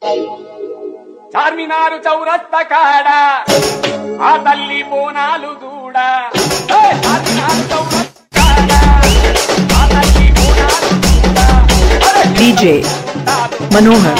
చార్మినారు చౌరస్త కాడ ఆ తల్లి బోనాలు దూడ ఏ చార్మినారు చౌరస్త కాడ ఆ తల్లి బోనాలు దూడ అరే DJ Manohar.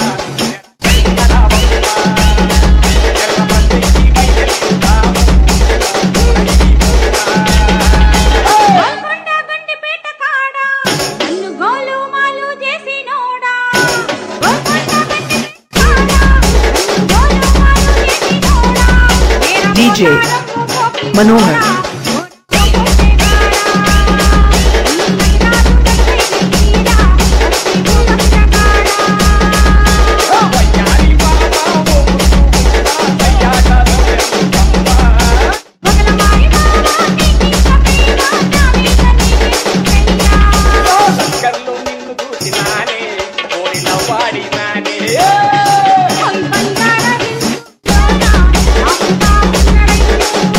గోల్కొండ గండిపేట కాడ నన్ను గోలు మాలు చేసినోడా గోల్కొండ గండిపేట కాడ నన్ను గోలు మాలు చేసినోడా వీర DJ పోరాటపు మనోహర్. మొగలమారి మావా నీకి సపీగా నావేత నీకి దగ్గరలో నిన్ను చూసినానే కోరిలో వాడినానే ఓయ్ బంగార హిందూలోనా ఆపుతా ఉన్నడయ్యో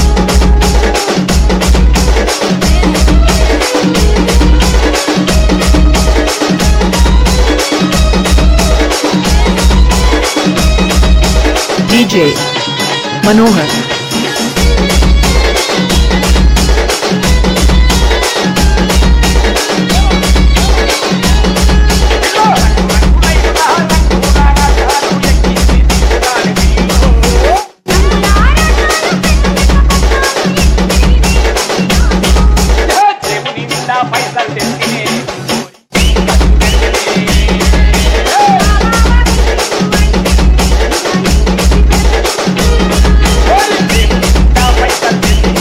DJ Manohar. పైసలు తెచ్చి పైసలు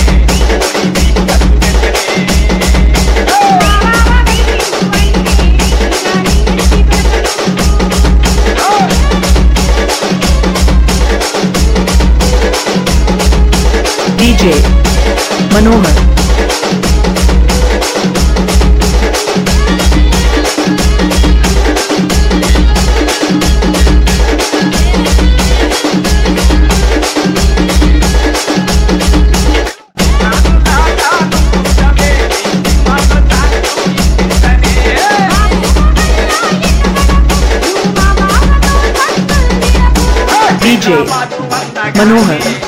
DJ Manohar. DJ Manohar.